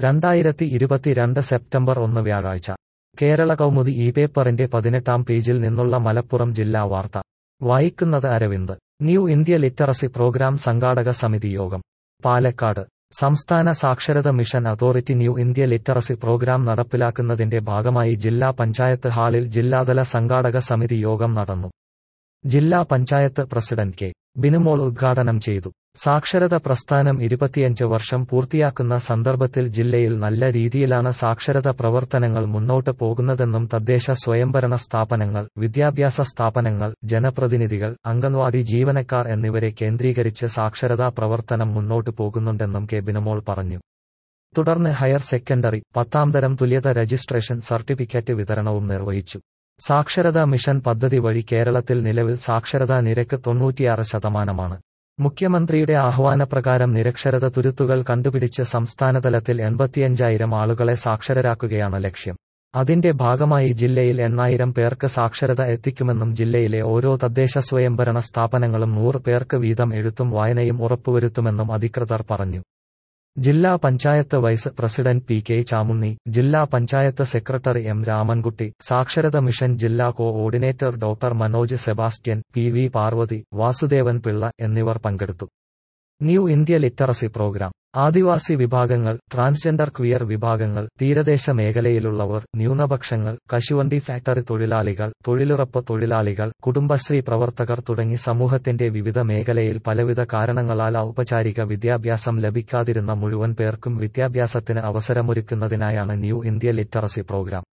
രണ്ടായിരത്തി ഇരുപത്തിരണ്ട് സെപ്റ്റംബർ ഒന്ന് വ്യാഴാഴ്ച കേരള കൗമുദി ഈ പേപ്പറിന്റെ പതിനെട്ടാം പേജിൽ നിന്നുള്ള മലപ്പുറം ജില്ലാ വാർത്ത വായിക്കുന്നത് Aravind new India literacy programme സംഘാടക സമിതി യോഗം പാലക്കാട് സംസ്ഥാന സാക്ഷരത mission authority new India literacy programme നടപ്പിലാക്കുന്നതിന്റെ ഭാഗമായി ജില്ലാ പഞ്ചായത്ത് ഹാളിൽ ജില്ലാതല സംഘാടക സമിതി യോഗം നടന്നു ജില്ലാ പഞ്ചായത്ത് പ്രസിഡന്റ് കെ ബിനുമോൾ ഉദ്ഘാടനം ചെയ്തു സാക്ഷരത പ്രസ്ഥാനം ഇരുപത്തിയഞ്ച് വർഷം പൂർത്തിയാക്കുന്ന സന്ദർഭത്തിൽ ജില്ലയിൽ നല്ല രീതിയിലാണ് സാക്ഷരത പ്രവർത്തനങ്ങൾ മുന്നോട്ട് പോകുന്നതെന്നും തദ്ദേശ സ്വയംഭരണ സ്ഥാപനങ്ങൾ വിദ്യാഭ്യാസ സ്ഥാപനങ്ങൾ ജനപ്രതിനിധികൾ അംഗൻവാടി ജീവനക്കാർ എന്നിവരെ കേന്ദ്രീകരിച്ച് സാക്ഷരതാ പ്രവർത്തനം മുന്നോട്ട് പോകുന്നുണ്ടെന്നും കെ ബിനുമോൾ പറഞ്ഞു തുടർന്ന് ഹയർ സെക്കൻഡറി പത്താം തരം തുല്യത രജിസ്ട്രേഷൻ സർട്ടിഫിക്കറ്റ് വിതരണവും നിർവഹിച്ചു സാക്ഷരതാ മിഷൻ പദ്ധതി വഴി കേരളത്തിൽ നിലവിൽ സാക്ഷരതാ നിരക്ക് തൊണ്ണൂറ്റിയാറ് ശതമാനമാണ് മുഖ്യമന്ത്രിയുടെ ആഹ്വാനപ്രകാരം നിരക്ഷരത തുരുത്തുകൾ കണ്ടുപിടിച്ച് സംസ്ഥാനതലത്തിൽ എൺപത്തിയഞ്ചായിരം ആളുകളെ സാക്ഷരരാക്കുകയാണ് ലക്ഷ്യം അതിന്റെ ഭാഗമായി ജില്ലയിൽ എണ്ണായിരം പേർക്ക് സാക്ഷരത എത്തിക്കുമെന്നും ജില്ലയിലെ ഓരോ തദ്ദേശ സ്വയംഭരണ സ്ഥാപനങ്ങളും നൂറ് പേർക്ക് വീതം എഴുത്തും വായനയും ഉറപ്പുവരുത്തുമെന്നും അധികൃതർ പറഞ്ഞു ജില്ലാ panchayat vice president P K Chamunni ജില്ലാ പഞ്ചായത്ത് സെക്രട്ടറി എം രാമൻകുട്ടി സാക്ഷരത മിഷൻ ജില്ലാ coordinator doctor Manoj Sebastian P V Parvathy Vasudevan Pillai എന്നിവർ പങ്കെടുത്തു new India literacy programme Adivasi വിഭാഗങ്ങൾ ട്രാൻസ്ജെൻഡർ ക്വിയർ വിഭാഗങ്ങൾ തീരദേശ മേഖലയിലുള്ളവർ ന്യൂനപക്ഷങ്ങൾ കശുവണ്ടി ഫാക്ടറി തൊഴിലാളികൾ തൊഴിലുറപ്പ് തൊഴിലാളികൾ കുടുംബശ്രീ പ്രവർത്തകർ തുടങ്ങി സമൂഹത്തിന്റെ വിവിധ മേഖലയിൽ പലവിധ കാരണങ്ങളാൽ ഔപചാരിക വിദ്യാഭ്യാസം ലഭിക്കാതിരുന്ന മുഴുവൻ പേർക്കും വിദ്യാഭ്യാസത്തിന് അവസരമൊരുക്കുന്നതിനായാണ് ന്യൂ ഇന്ത്യ ലിറ്ററസി പ്രോഗ്രാം